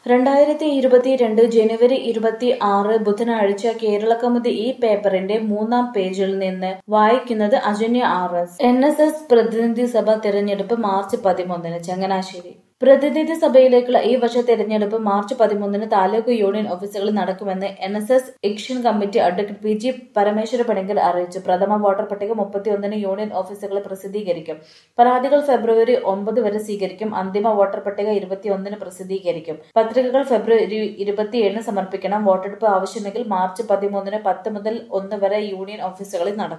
രണ്ടായിരത്തി ഇരുപത്തിരണ്ട് ജനുവരി ഇരുപത്തി ആറ് ബുധനാഴ്ച കേരളകൗമുദി ഈ പേപ്പറിന്റെ മൂന്നാം പേജിൽ നിന്ന് വായിക്കുന്നത് Ajanya R S N S S പ്രതിനിധി സഭ തെരഞ്ഞെടുപ്പ് മാർച്ച് പതിമൂന്നിന് ചങ്ങനാശ്ശേരി പ്രതിനിധി സഭയിലേക്കുള്ള ഈ വർഷ തെരഞ്ഞെടുപ്പ് മാർച്ച് പതിമൂന്നിന് താലൂക്ക് യൂണിയൻ ഓഫീസുകളിൽ നടക്കുമെന്ന് N S S election committee advocate P G Parameswara Panicker അറിയിച്ചു പ്രഥമ വോട്ടർ പട്ടിക മുപ്പത്തിയൊന്നിന് യൂണിയൻ ഓഫീസുകളിൽ പ്രസിദ്ധീകരിക്കും പരാതികൾ ഫെബ്രുവരി ഒമ്പത് വരെ സ്വീകരിക്കും അന്തിമ വോട്ടർ പട്ടിക ഇരുപത്തിയൊന്നിന് പ്രസിദ്ധീകരിക്കും പത്രികകൾ ഫെബ്രുവരി ഇരുപത്തിയേഴിന് സമർപ്പിക്കണം വോട്ടെടുപ്പ് ആവശ്യമെങ്കിൽ മാർച്ച് പതിമൂന്നിന് പത്ത് മുതൽ ഒന്ന് വരെ യൂണിയൻ ഓഫീസുകളിൽ നടക്കും